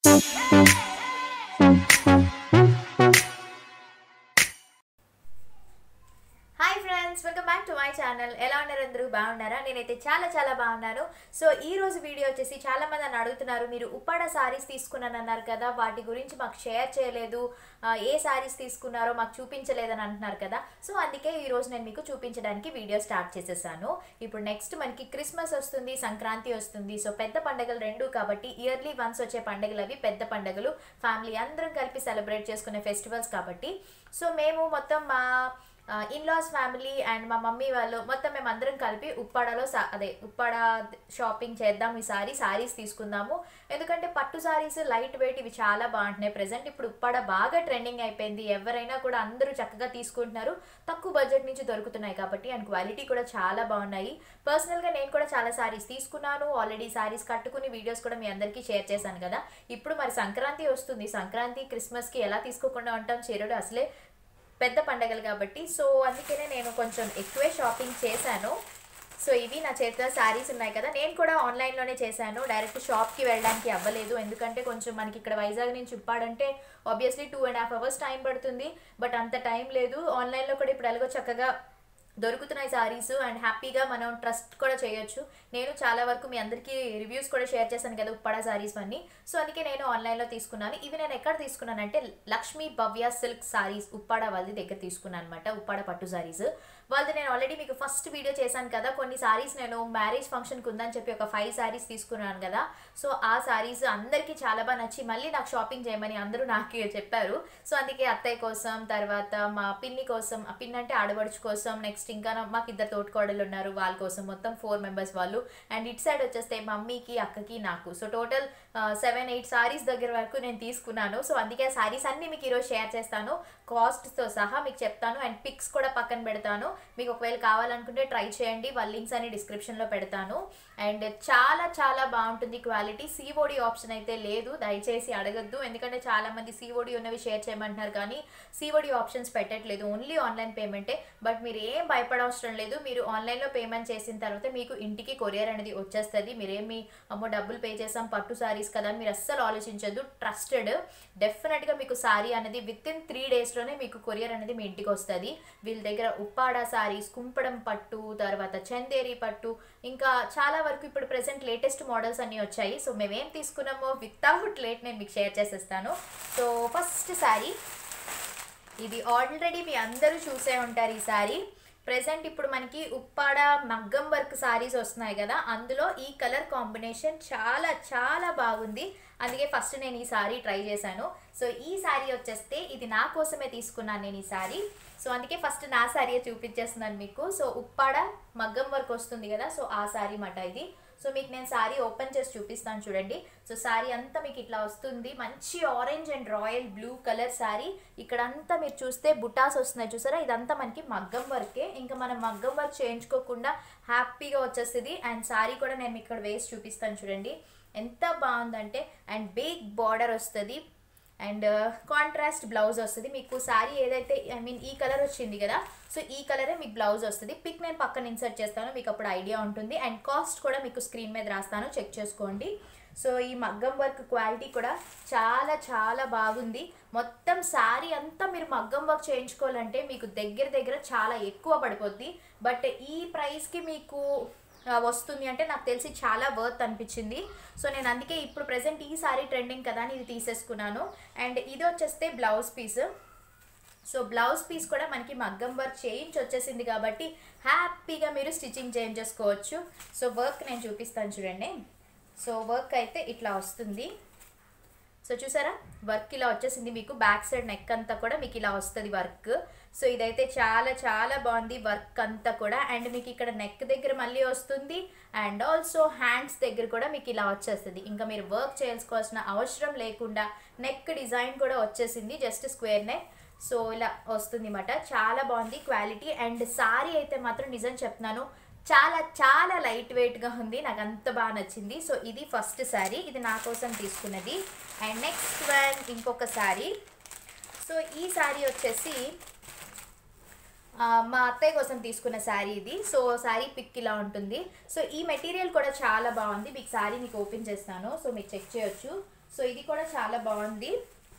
hi friends welcome back to my channel ఎలా ఉన్నారు అందరూ బాగున్నారా నేనైతే చాలా చాలా బాగున్నాను సో ఈ రోజు వీడియో వచ్చేసి చాలా మంది నన్ను అడుగుతున్నారు మీరు ఉప్పాడ సారీస్ తీసుకున్నాను అన్నారు కదా వాటి గురించి మాకు షేర్ చేయలేదు ఆ, ఏ సారీస్ తీసుకున్నారో మాకు చూపించలేదని అంటున్నారు కదా సో అందుకే ఈ రోజు నేను మీకు చూపించడానికి వీడియో స్టార్ట్ చేసేసాను ఇప్పుడు నెక్స్ట్ మనకి క్రిస్మస్ వస్తుంది సంక్రాంతి వస్తుంది సో పెద్ద పండుగలు రెండు కాబట్టి ఇయర్లీ వన్స్ వచ్చే పండుగలు అవి పెద్ద పండుగలు ఫ్యామిలీ అందరం కలిపి సెలబ్రేట్ చేసుకునే ఫెస్టివల్స్ కాబట్టి సో మేము మొత్తం మా ఇన్లాస్ ఫ్యామిలీ అండ్ మా మమ్మీ వాళ్ళు మొత్తం మేము అందరం కలిపి ఉప్పాడలో సా- అదే ఉప్పాడ షాపింగ్ చేద్దాం ఈసారి సారీస్ తీసుకుందాము ఎందుకంటే పట్టు సారీస్ లైట్ వెయిట్ ఇవి చాలా బాగుంటున్నాయి ప్రెసెంట్ ఇప్పుడు ఉప్పాడ బాగా ట్రెండింగ్ అయిపోయింది ఎవరైనా కూడా అందరూ చక్కగా తీసుకుంటున్నారు తక్కువ బడ్జెట్ నుంచి దొరుకుతున్నాయి కాబట్టి అండ్ క్వాలిటీ కూడా చాలా బాగున్నాయి పర్సనల్గా నేను కూడా చాలా సారీస్ తీసుకున్నాను ఆల్రెడీ సారీస్ కట్టుకుని వీడియోస్ కూడా మీ అందరికీ షేర్ చేశాను కదా ఇప్పుడు మరి సంక్రాంతి వస్తుంది సంక్రాంతి క్రిస్మస్కి ఎలా తీసుకోకుండా ఉంటాం చీరలు అసలే పెద్ద పండగలు కాబట్టి సో అందుకనే నేను కొంచెం ఎక్కువే షాపింగ్ చేశాను సో ఇవి నా చేతిలో శారీస్ ఉన్నాయి కదా నేను కూడా ఆన్లైన్లోనే చేశాను డైరెక్ట్ షాప్కి వెళ్ళడానికి అవ్వలేదు ఎందుకంటే కొంచెం మనకి ఇక్కడ వైజాగ్ నుంచి ఇప్పాడంటే obviously two and half hours time పడుతుంది బట్ అంత టైం లేదు ఆన్లైన్లో కూడా ఇప్పుడు ఎలాగో చక్కగా దొరుకుతున్నాయి సారీస్ అండ్ హ్యాపీగా మనం ట్రస్ట్ కూడా చేయొచ్చు నేను చాలా వరకు మీ అందరికీ రివ్యూస్ కూడా షేర్ చేశాను కదా ఉప్పాడ సారీస్ అన్ని సో అందుకే నేను ఆన్లైన్లో తీసుకున్నాను ఇవి నేను ఎక్కడ తీసుకున్నానంటే లక్ష్మీ భవ్య సిల్క్ సారీస్ ఉప్పాడ వాళ్ళది దగ్గర తీసుకున్నాను అనమాట ఉప్పాడ పట్టు సారీస్ వాళ్ళది నేను ఆల్రెడీ మీకు ఫస్ట్ వీడియో చేశాను కదా కొన్ని సారీస్ నేను మ్యారేజ్ ఫంక్షన్కి ఉందని చెప్పి ఒక ఫైవ్ సారీస్ తీసుకున్నాను కదా సో ఆ సారీస్ అందరికీ చాలా బాగా నచ్చి మళ్ళీ నాకు షాపింగ్ చేయమని అందరూ నాకు చెప్పారు సో అందుకే అత్తయ్య కోసం తర్వాత మా పిన్ని కోసం ఆ పిన్ అంటే ఆడబడుచు కోసం నెక్స్ట్ ఇంకా నా- మాకు ఇద్దరు తోటికోడలు ఉన్నారు వాళ్ళ కోసం మొత్తం ఫోర్ మెంబర్స్ వాళ్ళు అండ్ ఇటు సైడ్ వచ్చేస్తే మమ్మీకి అక్కకి నాకు so total seven eight sarees దగ్గర వరకు నేను తీసుకున్నాను సో అందుకే ఆ సారీస్ అన్ని మీకు ఈరోజు షేర్ చేస్తాను కాస్ట్తో సహా మీకు చెప్తాను అండ్ పిక్స్ కూడా పక్కన పెడతాను మీకు ఒకవేళ కావాలనుకుంటే ట్రై చేయండి వాళ్ళ లింక్స్ అన్ని డిస్క్రిప్షన్లో పెడతాను అండ్ చాలా చాలా బాగుంటుంది క్వాలిటీ సిఓడి ఆప్షన్ అయితే లేదు దయచేసి అడగద్దు ఎందుకంటే చాలా మంది సిఓడి ఉన్నవి షేర్ చేయమంటున్నారు కానీ సిఓడి ఆప్షన్స్ పెట్టట్లేదు ఓన్లీ ఆన్లైన్ పేమెంటే బట్ మీరు ఏం భయపడవసరం లేదు మీరు ఆన్లైన్లో పేమెంట్ చేసిన తర్వాత మీకు ఇంటికి కొరియర్ అనేది వచ్చేస్తుంది మీరేమి అమ్మో డబ్బులు పే చేసాం పట్టు సారీస్ కదా అని మీరు అస్సలు ఆలోచించద్దు ట్రస్టెడ్ డెఫినెట్గా మీకు సారీ అనేది విత్ ఇన్ త్రీ డేస్లోనే మీకు కొరియర్ అనేది మీ ఇంటికి వస్తుంది వీళ్ళ దగ్గర ఉప్పాడ సారీస్ కుంపడం పట్టు తర్వాత చందేరి పట్టు ఇంకా చాలా వరకు ఇప్పుడు ప్రెసెంట్ లేటెస్ట్ మోడల్స్ అన్నీ వచ్చాయి సో మేమేం తీసుకున్నామో వితౌట్ లేట్ నేను మీకు షేర్ చేసేస్తాను సో ఫస్ట్ సారీ ఇది ఆల్రెడీ మీ అందరూ చూసే ఉంటారు ఈ సారీ ప్రెసెంట్ ఇప్పుడు మనకి ఉప్పాడ మగ్గం వర్క్ సారీస్ వస్తున్నాయి కదా అందులో ఈ కలర్ కాంబినేషన్ చాలా చాలా బాగుంది అందుకే ఫస్ట్ నేను ఈ సారీ ట్రై చేశాను సో ఈ సారీ వచ్చేస్తే ఇది నా కోసమే తీసుకున్నాను నేను ఈ సారీ సో అందుకే ఫస్ట్ నా సారీ చూపించేస్తున్నాను మీకు సో ఉప్పాడ మగ్గం వర్క్ వస్తుంది కదా సో ఆ సారీ మాట ఇది సో మీకు నేను సారీ ఓపెన్ చేసి చూపిస్తాను చూడండి సో సారీ అంతా మీకు ఇట్లా వస్తుంది మంచి orange and royal blue colour saree ఇక్కడ అంతా మీరు చూస్తే బుటాస్ వస్తున్నాయి చూసారా ఇదంతా మనకి మగ్గం వర్కే ఇంకా మనం మగ్గం వర్క్ చేయించుకోకుండా హ్యాపీగా వచ్చేస్తుంది అండ్ సారీ కూడా నేను మీకు ఇక్కడ వేసి చూపిస్తాను చూడండి ఎంత బాగుందంటే అండ్ బిగ్ బార్డర్ వస్తుంది అండ్ కాంట్రాస్ట్ బ్లౌజ్ వస్తుంది మీకు సారీ ఏదైతే ఐ మీన్ ఈ కలర్ వచ్చింది కదా సో ఈ కలరే మీకు బ్లౌజ్ వస్తుంది పిక్ నేను పక్కన ఇన్సర్ట్ చేస్తాను మీకు అప్పుడు ఐడియా ఉంటుంది అండ్ కాస్ట్ కూడా మీకు స్క్రీన్ మీద రాస్తాను చెక్ చేసుకోండి సో ఈ మగ్గం వర్క్ క్వాలిటీ కూడా చాలా చాలా బాగుంది మొత్తం శారీ అంతా మీరు మగ్గం వర్క్ చేయించుకోవాలంటే మీకు దగ్గర దగ్గర చాలా ఎక్కువ పడిపోద్ది బట్ ఈ ప్రైస్కి మీకు ఆ, వస్తుంది అంటే నాకు తెలిసి చాలా వర్త్ అనిపించింది సో నేను అందుకే ఇప్పుడు ప్రెసెంట్ ఈ సారీ ట్రెండింగ్ కదా అని ఇది తీసేసుకున్నాను అండ్ ఇది వచ్చేస్తే blouse piece so blouse piece కూడా మనకి మగ్గం వర్క్ చేయించి వచ్చేసింది కాబట్టి హ్యాపీగా మీరు స్టిచ్చింగ్ చేయించేసుకోవచ్చు సో వర్క్ నేను చూపిస్తాను చూడండి సో వర్క్ అయితే ఇట్లా వస్తుంది సో చూసారా వర్క్ ఇలా వచ్చేసింది మీకు బ్యాక్ సైడ్ నెక్ అంతా కూడా మీకు ఇలా వస్తుంది వర్క్ సో ఇదైతే చాలా చాలా బాగుంది వర్క్ అంతా కూడా అండ్ మీకు ఇక్కడ నెక్ దగ్గర మళ్ళీ వస్తుంది అండ్ ఆల్సో హ్యాండ్స్ దగ్గర కూడా మీకు ఇలా వచ్చేస్తుంది ఇంకా మీరు వర్క్ చేసుకోవాల్సిన అవసరం లేకుండా నెక్ డిజైన్ కూడా వచ్చేసింది జస్ట్ స్క్వేర్ నెక్ సో ఇలా వస్తుంది అన్నమాట చాలా బాగుంది క్వాలిటీ అండ్ సారీ అయితే మాత్రం నిజం చెప్తున్నాను చాలా చాలా లైట్ వెయిట్గా ఉంది నాకు అంత బాగా నచ్చింది సో ఇది ఫస్ట్ శారీ ఇది నా కోసం తీసుకున్నది అండ్ నెక్స్ట్ వన్ ఇంకొక శారీ సో ఈ శారీ వచ్చేసి ఆ, మా అత్తయ్య కోసం తీసుకున్న శారీ ఇది సో శారీ పిక్ ఇలా ఉంటుంది సో ఈ మెటీరియల్ కూడా చాలా బాగుంది మీకు శారీ మీకు ఓపెన్ చేస్తాను సో మీరు చెక్ చేయొచ్చు సో ఇది కూడా చాలా బాగుంది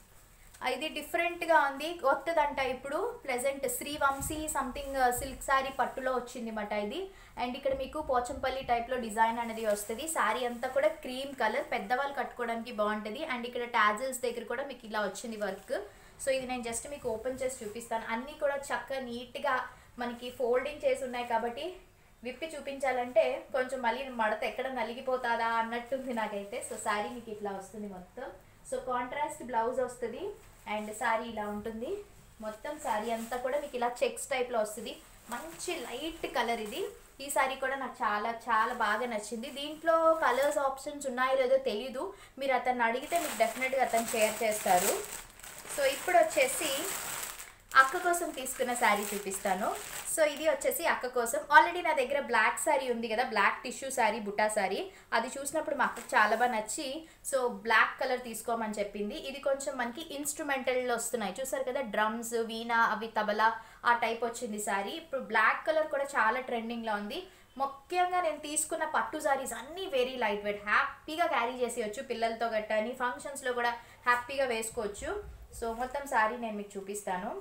ఇది డిఫరెంట్గా ఉంది కొత్తదంట ఇప్పుడు present Srivamsi something silk saree పట్టులో వచ్చింది మాట ఇది అండ్ ఇక్కడ మీకు పోచంపల్లి టైప్లో డిజైన్ అనేది వస్తుంది శారీ అంతా కూడా క్రీమ్ కలర్ పెద్దవాళ్ళు కట్టుకోవడానికి బాగుంటుంది అండ్ ఇక్కడ టాజిల్స్ దగ్గర కూడా మీకు ఇలా వచ్చింది వర్క్ సో ఇది నేను జస్ట్ మీకు ఓపెన్ చేసి చూపిస్తాను అన్నీ కూడా చక్కగా నీట్గా మనకి ఫోల్డింగ్ చేసి ఉన్నాయి కాబట్టి విప్పి చూపించాలంటే కొంచెం మళ్ళీ మడత ఎక్కడ నలిగిపోతాదా అన్నట్టుంది నాకైతే సో శారీ మీకు ఇట్లా వస్తుంది మొత్తం సో కాంట్రాస్ట్ బ్లౌజ్ వస్తుంది అండ్ శారీ ఇలా ఉంటుంది మొత్తం శారీ అంతా కూడా మీకు ఇలా చెక్స్ టైప్లో వస్తుంది మంచి లైట్ కలర్ ఇది ఈ శారీ కూడా నాకు చాలా చాలా బాగా నచ్చింది దీంట్లో కలర్స్ ఆప్షన్స్ ఉన్నాయో లేదో తెలీదు మీరు అతన్ని అడిగితే మీకు డెఫినెట్గా అతను షేర్ చేస్తారు సో ఇప్పుడు వచ్చేసి అక్క కోసం తీసుకున్న శారీ చూపిస్తాను సో ఇది వచ్చేసి అక్క కోసం ఆల్రెడీ నా దగ్గర బ్లాక్ శారీ ఉంది కదా బ్లాక్ టిష్యూ శారీ బుట్టా శారీ అది చూసినప్పుడు మా అక్కకు చాలా బాగా నచ్చి సో బ్లాక్ కలర్ తీసుకోమని చెప్పింది ఇది కొంచెం మనకి ఇన్స్ట్రుమెంటల్లో వస్తున్నాయి చూసారు కదా డ్రమ్స్ వీణా అవి తబలా ఆ టైప్ వచ్చింది శారీ ఇప్పుడు బ్లాక్ కలర్ కూడా చాలా ట్రెండింగ్లో ఉంది ముఖ్యంగా నేను తీసుకున్న పట్టు సారీస్ అన్నీ వెరీ లైట్ వెయిట్ హ్యాపీగా క్యారీ చేసేయచ్చు పిల్లలతో గట్టని ఫంక్షన్స్లో కూడా హ్యాపీగా వేసుకోవచ్చు సో మొత్తం శారీ నేను మీకు చూపిస్తాను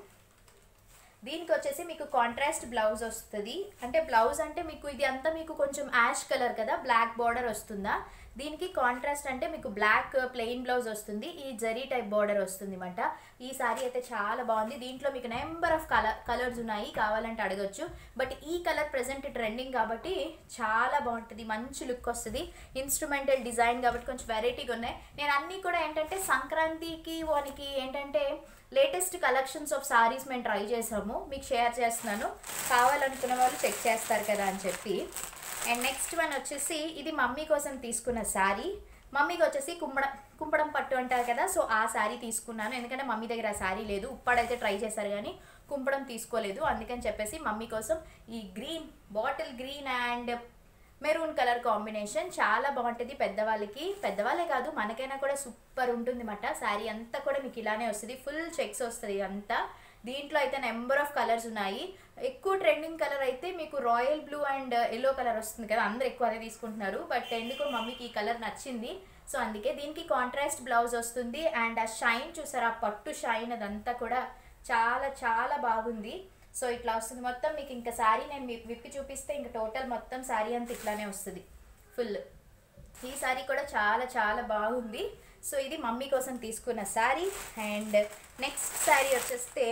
దీనికి వచ్చేసి మీకు కాంట్రాస్ట్ బ్లౌజ్ వస్తుంది అంటే బ్లౌజ్ అంటే మీకు ఇది అంతా మీకు కొంచెం యాష్ కలర్ కదా బ్లాక్ బార్డర్ వస్తుందా దీనికి కాంట్రాస్ట్ అంటే మీకు బ్లాక్ ప్లెయిన్ బ్లౌజ్ వస్తుంది ఈ జరీ టైప్ బార్డర్ వస్తుంది అనమాట ఈ సారీ అయితే చాలా బాగుంది దీంట్లో మీకు నెంబర్ ఆఫ్ కలర్ కలర్స్ ఉన్నాయి కావాలంటే అడగచ్చు బట్ ఈ కలర్ ప్రెసెంట్ ట్రెండింగ్ కాబట్టి చాలా బాగుంటుంది మంచి లుక్ వస్తుంది ఇన్స్ట్రుమెంటల్ డిజైన్ కాబట్టి కొంచెం వెరైటీగా ఉన్నాయి నేను అన్నీ కూడా ఏంటంటే సంక్రాంతికి వానికి ఏంటంటే లేటెస్ట్ కలెక్షన్స్ ఆఫ్ సారీస్ మేము ట్రై చేసాము మీకు షేర్ చేస్తున్నాను కావాలనుకున్న వాళ్ళు చెక్ చేస్తారు కదా అని చెప్పి అండ్ నెక్స్ట్ వన్ వచ్చేసి ఇది మమ్మీ కోసం తీసుకున్న శారీ మమ్మీకి వచ్చేసి కుంపడం కుంపడం పట్టు అంటారు కదా సో ఆ శారీ తీసుకున్నాను ఎందుకంటే మమ్మీ దగ్గర ఆ శారీ లేదు ఉప్పాడైతే ట్రై చేశారు కానీ కుంపడం తీసుకోలేదు అందుకని చెప్పేసి మమ్మీ కోసం ఈ green bottle green and maroon colour combination చాలా బాగుంటుంది పెద్దవాళ్ళకి పెద్దవాళ్ళే కాదు మనకైనా కూడా సూపర్ ఉంటుంది అన్నమాట శారీ అంతా కూడా మీకు ఇలానే వస్తుంది ఫుల్ చెక్స్ వస్తుంది అంతా దీంట్లో అయితే నెంబర్ ఆఫ్ కలర్స్ ఉన్నాయి ఎక్కువ ట్రెండింగ్ కలర్ అయితే మీకు royal blue and yellow colour వస్తుంది కదా అందరు ఎక్కువ అదే తీసుకుంటున్నారు బట్ ఎందుకో మమ్మీకి ఈ కలర్ నచ్చింది సో అందుకే దీనికి కాంట్రాస్ట్ బ్లౌజ్ వస్తుంది అండ్ ఆ షైన్ చూసారా ఆ పట్టు షైన్ అదంతా కూడా చాలా చాలా బాగుంది సో ఇట్లా వస్తుంది మొత్తం మీకు ఇంకా శారీ నేను మీ- విప్పి చూపిస్తే ఇంకా టోటల్ మొత్తం శారీ అంతా ఇట్లానే వస్తుంది ఫుల్ ఈ శారీ కూడా చాలా చాలా బాగుంది సో ఇది మమ్మీ కోసం తీసుకున్న శారీ అండ్ నెక్స్ట్ శారీ వచ్చేస్తే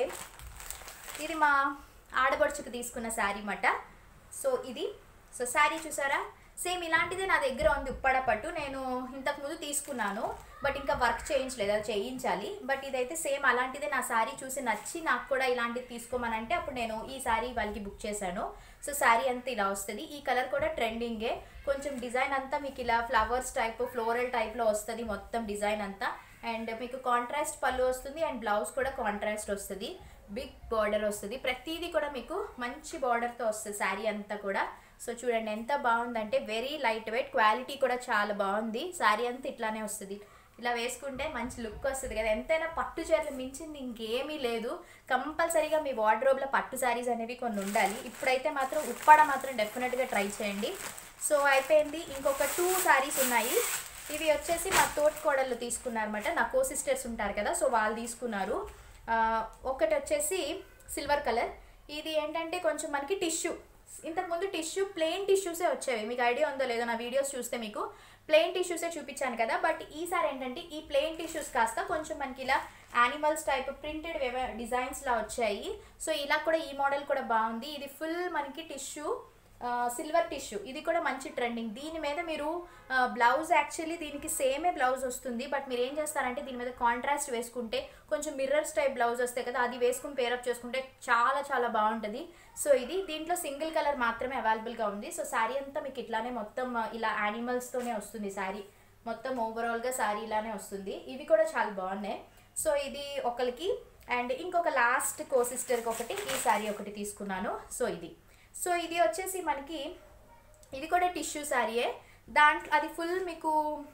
ఇది మా ఆడపడుచుకు తీసుకున్న శారీ మాట సో ఇది సో శారీ చూసారా సేమ్ ఇలాంటిదే నా దగ్గర ఉంది ఉప్పడ పట్టు నేను ఇంతకు ముందు తీసుకున్నాను బట్ ఇంకా వర్క్ చేయించలేదు అది చేయించాలి బట్ ఇదైతే సేమ్ అలాంటిదే నా శారీ చూసి నచ్చి నాకు కూడా ఇలాంటిది తీసుకోమనంటే అప్పుడు నేను ఈ శారీ వాళ్ళకి బుక్ చేశాను సో శారీ అంతా ఇలా వస్తుంది ఈ కలర్ కూడా ట్రెండింగే కొంచెం డిజైన్ అంతా మీకు ఇలా ఫ్లవర్స్ టైప్ ఫ్లోరల్ టైప్లో వస్తుంది మొత్తం డిజైన్ అంతా అండ్ మీకు కాంట్రాస్ట్ పళ్ళు వస్తుంది అండ్ బ్లౌజ్ కూడా కాంట్రాస్ట్ వస్తుంది బిగ్ బార్డర్ వస్తుంది ప్రతిదీ కూడా మీకు మంచి బార్డర్తో వస్తుంది శారీ అంతా కూడా సో చూడండి ఎంత బాగుందంటే వెరీ లైట్ వెయిట్ క్వాలిటీ కూడా చాలా బాగుంది శారీ అంతా ఇట్లానే వస్తుంది ఇలా వేసుకుంటే మంచి లుక్ వస్తుంది కదా ఎంతైనా పట్టు చీరలు మించింది ఇంకేమీ లేదు కంపల్సరీగా మీ వార్డ్రోబ్లో పట్టు శారీస్ అనేవి కొన్ని ఉండాలి ఇప్పుడైతే మాత్రం ఉప్పాడ మాత్రం డెఫినెట్గా ట్రై చేయండి సో అయిపోయింది ఇంకొక టూ శారీస్ ఉన్నాయి ఇవి వచ్చేసి మా తోటి కోడళ్ళు తీసుకున్నారన్నమాట నా కో సిస్టర్స్ ఉంటారు కదా సో వాళ్ళు తీసుకున్నారు ఆ, ఒకటి వచ్చేసి సిల్వర్ కలర్ ఇది ఏంటంటే కొంచెం మనకి టిష్యూ ఇంతకుముందు టిష్యూ ప్లెయిన్ టిష్యూసే వచ్చేవి మీకు ఐడియా ఉందో లేదో నా వీడియోస్ చూస్తే మీకు ప్లెయిన్ టిష్యూసే చూపించాను కదా బట్ ఈసారి ఏంటంటే ఈ ప్లెయిన్ టిష్యూస్ కాస్త కొంచెం మనకి ఇలా యానిమల్స్ టైప్ ప్రింటెడ్ డిజైన్స్లా వచ్చాయి సో ఇలా కూడా ఈ మోడల్ కూడా బాగుంది ఇది ఫుల్ మనకి టిష్యూ సిల్వర్ టిష్యూ ఇది కూడా మంచి ట్రెండింగ్ దీని మీద మీరు బ్లౌజ్ యాక్చువల్లీ దీనికి సేమే బ్లౌజ్ వస్తుంది బట్ మీరు ఏం చేస్తారంటే దీని మీద కాంట్రాస్ట్ వేసుకుంటే కొంచెం మిర్రర్స్ టైప్ బ్లౌజ్ వస్తాయి కదా అది వేసుకుని పేరప్ చేసుకుంటే చాలా చాలా బాగుంటుంది సో ఇది దీంట్లో సింగిల్ కలర్ మాత్రమే అవైలబుల్గా ఉంది సో శారీ అంతా మీకు ఇట్లానే మొత్తం ఆ, ఇలా యానిమల్స్తోనే వస్తుంది శారీ మొత్తం ఓవరాల్గా శారీ ఇలానే వస్తుంది ఇవి కూడా చాలా బాగున్నాయి సో ఇది ఒకరికి అండ్ ఇంకొక లాస్ట్ కో సిస్టర్కి ఒకటి ఈ శారీ ఒకటి తీసుకున్నాను సో ఇది సో ఇది వచ్చేసి మనకి ఇది కూడా టిష్యూ శారీయే దాంట్లో అది ఫుల్ మీకు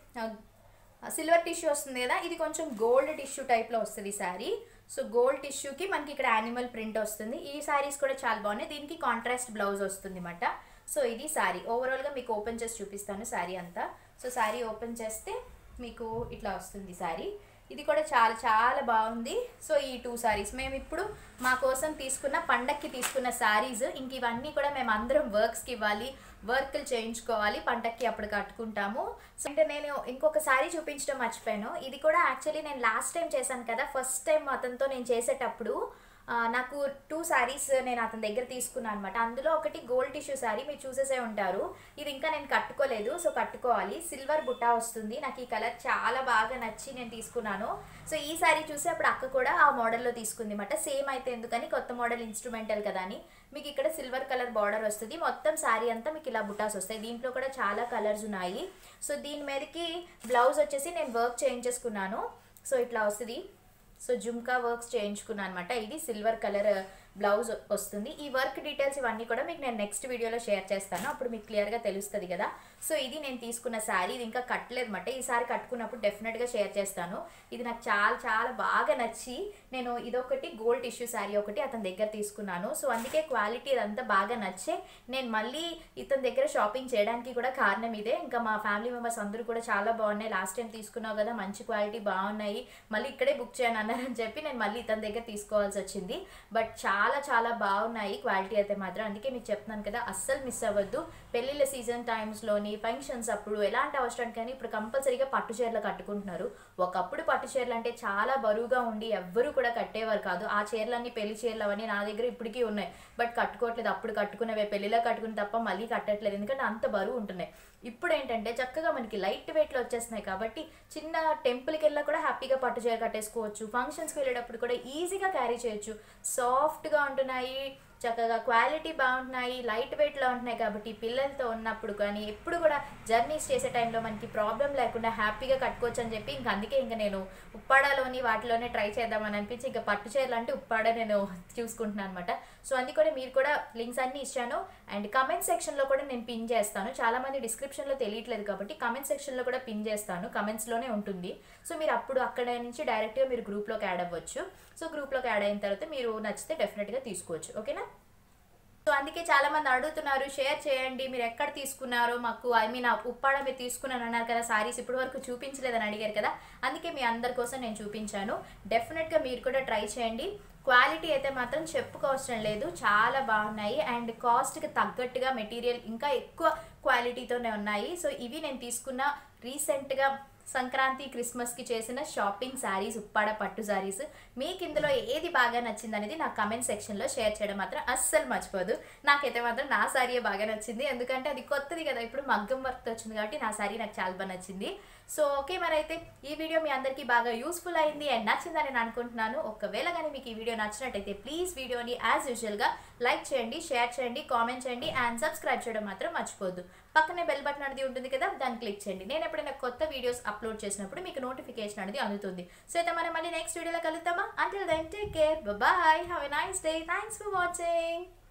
సిల్వర్ టిష్యూ వస్తుంది కదా ఇది కొంచెం గోల్డ్ టిష్యూ టైప్లో వస్తుంది ఈ శారీ సో గోల్డ్ టిష్యూకి మనకి ఇక్కడ యానిమల్ ప్రింట్ వస్తుంది ఈ శారీస్ కూడా చాలా బాగున్నాయి దీనికి కాంట్రాస్ట్ బ్లౌజ్ వస్తుంది అన్నమాట సో ఇది శారీ ఓవరాల్గా మీకు ఓపెన్ చేసి చూపిస్తాను శారీ అంతా సో శారీ ఓపెన్ చేస్తే మీకు ఇట్లా వస్తుంది శారీ ఇది కూడా చాలా చాలా బాగుంది సో ఈ టూ శారీస్ మేము ఇప్పుడు మా కోసం తీసుకున్న పండక్కి తీసుకున్న శారీస్ ఇంక ఇవన్నీ కూడా మేము అందరం వర్క్స్కి ఇవ్వాలి వర్క్లు చేయించుకోవాలి పండక్కి అప్పుడు కట్టుకుంటాము సో అంటే నేను ఇంకొక శారీ చూపించడం మర్చిపోయాను ఇది కూడా యాక్చువల్లీ నేను లాస్ట్ టైం చేశాను కదా ఫస్ట్ టైం అతనితో నేను చేసేటప్పుడు ఆ, నాకు టూ శారీస్ నేను అతని దగ్గర తీసుకున్నాను అనమాట అందులో ఒకటి గోల్డ్ టిష్యూ శారీ మీరు చూసేసే ఉంటారు ఇది ఇంకా నేను కట్టుకోలేదు సో కట్టుకోవాలి సిల్వర్ బుట్టా వస్తుంది నాకు ఈ కలర్ చాలా బాగా నచ్చి నేను తీసుకున్నాను సో ఈ శారీ చూసి అప్పుడు అక్క కూడా ఆ మోడల్లో తీసుకుంది అనమాట సేమ్ అయితే ఎందుకని కొత్త మోడల్ ఇన్స్ట్రుమెంటల్ కదా అని మీకు ఇక్కడ సిల్వర్ కలర్ బార్డర్ వస్తుంది మొత్తం శారీ అంతా మీకు ఇలా బుటాస్ వస్తాయి దీంట్లో కూడా చాలా కలర్స్ ఉన్నాయి సో దీని మీదకి బ్లౌజ్ వచ్చేసి నేను వర్క్ చేయించేసుకున్నాను సో ఇట్లా వస్తుంది సో జుమ్కా వర్క్స్ చేయించుకున్నాను అనమాట ఇది సిల్వర్ కలర్ బ్లౌజ్ వస్తుంది ఈ వర్క్ డీటెయిల్స్ ఇవన్నీ కూడా మీకు నేను నెక్స్ట్ వీడియోలో షేర్ చేస్తాను అప్పుడు మీకు క్లియర్గా తెలుస్తుంది కదా సో ఇది నేను తీసుకున్న శారీ ఇది ఇంకా కట్టలేదు అనమాట ఈసారి కట్టుకున్నప్పుడు డెఫినెట్గా షేర్ చేస్తాను ఇది నాకు చాలా చాలా బాగా నచ్చి నేను ఇదొకటి గోల్డ్ టిష్యూ శారీ ఒకటి అతని దగ్గర తీసుకున్నాను సో అందుకే క్వాలిటీ ఇదంతా బాగా నచ్చే నేను మళ్ళీ ఇతని దగ్గర షాపింగ్ చేయడానికి కూడా కారణం ఇదే ఇంకా మా ఫ్యామిలీ మెంబర్స్ అందరూ కూడా చాలా బాగున్నాయి లాస్ట్ టైం తీసుకున్నావు కదా మంచి క్వాలిటీ బాగున్నాయి మళ్ళీ ఇక్కడే బుక్ చేయను అన్నారని చెప్పి నేను మళ్ళీ ఇతని దగ్గర తీసుకోవాల్సి వచ్చింది బట్ చాలా చాలా బాగున్నాయి క్వాలిటీ అయితే మాత్రం అందుకే మీకు చెప్తున్నాను కదా అస్సలు మిస్ అవ్వద్దు పెళ్ళిళ్ళ సీజన్ టైమ్స్లోని ఫంక్షన్స్ అప్పుడు ఎలాంటి అవసరం కానీ ఇప్పుడు కంపల్సరీగా పట్టు చీరలు కట్టుకుంటున్నారు ఒకప్పుడు పట్టు చీరలు అంటే చాలా బరువుగా ఉండి ఎవ్వరూ కూడా కట్టేవారు కాదు ఆ చీరలన్నీ పెళ్లి చీరలు అవన్నీ నా దగ్గర ఇప్పటికీ ఉన్నాయి బట్ కట్టుకోవట్లేదు అప్పుడు కట్టుకునేవే పెళ్లిలో కట్టుకుని తప్ప మళ్ళీ కట్టట్లేదు ఎందుకంటే అంత బరువు ఉంటున్నాయి ఇప్పుడు ఏంటంటే చక్కగా మనకి లైట్ వెయిట్లో వచ్చేస్తున్నాయి కాబట్టి చిన్న టెంపుల్కి వెళ్ళా కూడా హ్యాపీగా పట్టు చీర కట్టేసుకోవచ్చు ఫంక్షన్స్కి వెళ్ళేటప్పుడు కూడా ఈజీగా క్యారీ చేయొచ్చు సాఫ్ట్గా ఉంటున్నాయి చక్కగా క్వాలిటీ బాగుంటున్నాయి లైట్ వెయిట్లో ఉంటున్నాయి కాబట్టి పిల్లలతో ఉన్నప్పుడు కానీ ఎప్పుడు కూడా జర్నీస్ చేసే టైంలో మనకి ప్రాబ్లం లేకుండా హ్యాపీగా కట్టుకోవచ్చు అని చెప్పి ఇంక అందుకే ఇంకా నేను ఉప్పాడలోని వాటిలోనే ట్రై చేద్దామని అనిపించి ఇంకా పట్టు చీరలు అంటే ఉప్పాడ నేను చూసుకుంటున్నాను అనమాట సో అందుకనే మీరు కూడా లింక్స్ అన్ని ఇచ్చాను అండ్ కమెంట్ సెక్షన్లో కూడా నేను పిన్ చేస్తాను చాలా మంది డిస్క్రిప్షన్లో తెలియట్లేదు కాబట్టి కమెంట్ సెక్షన్లో కూడా పిన్ చేస్తాను కమెంట్స్లోనే ఉంటుంది సో మీరు అప్పుడు అక్కడ నుంచి డైరెక్ట్గా మీరు గ్రూప్లోకి యాడ్ అవ్వచ్చు సో గ్రూప్లోకి యాడ్ అయిన తర్వాత మీరు నచ్చితే డెఫినెట్గా తీసుకోవచ్చు ఓకేనా సో అందుకే చాలా మంది అడుగుతున్నారు షేర్ చేయండి మీరు ఎక్కడ తీసుకున్నారో మాకు ఐ మీన్ ఉప్పాడ మీరు తీసుకున్నాను అన్నారు కదా సారీస్ ఇప్పటి వరకు చూపించలేదని అడిగారు కదా అందుకే మీ అందరి కోసం నేను చూపించాను డెఫినెట్గా మీరు కూడా ట్రై చేయండి క్వాలిటీ అయితే మాత్రం చెప్పుకోవసరం లేదు చాలా బాగున్నాయి అండ్ కాస్ట్కి తగ్గట్టుగా మెటీరియల్ ఇంకా ఎక్కువ క్వాలిటీతోనే ఉన్నాయి సో ఇవి నేను తీసుకున్న రీసెంట్గా సంక్రాంతి క్రిస్మస్కి చేసిన షాపింగ్ శారీస్ ఉప్పాడ పట్టు శారీస్ మీకు ఇందులో ఏది బాగా నచ్చింది అనేది నా కమెంట్ సెక్షన్లో షేర్ చేయడం మాత్రం అస్సలు మర్చిపోదు నాకైతే మాత్రం నా శారీయే బాగా నచ్చింది ఎందుకంటే అది కొత్తది కదా ఇప్పుడు మగ్గం వర్క్ వచ్చింది కాబట్టి నా శారీ నాకు చాలా బాగా నచ్చింది సో ఓకే మరి అయితే ఈ వీడియో మీ అందరికీ బాగా యూస్ఫుల్ అయింది అండ్ నచ్చిందని నేను అనుకుంటున్నాను ఒకవేళ కానీ మీకు ఈ వీడియో నచ్చినట్టయితే ప్లీజ్ వీడియోని యాజ్ యూజువల్గా లైక్ చేయండి షేర్ చేయండి కామెంట్ చేయండి అండ్ సబ్స్క్రైబ్ చేయడం మాత్రం మర్చిపోద్దు పక్కనే బెల్ బటన్ అనేది ఉంటుంది కదా దాన్ని క్లిక్ చేయండి నేను ఎప్పుడైనా కొత్త వీడియోస్ అప్లోడ్ చేసినప్పుడు మీకు నోటిఫికేషన్ అనేది అందుతుంది సో అయితే మనం మళ్ళీ నెక్స్ట్ వీడియోలో కలుద్దామా until then take care bye have a nice day thanks for watching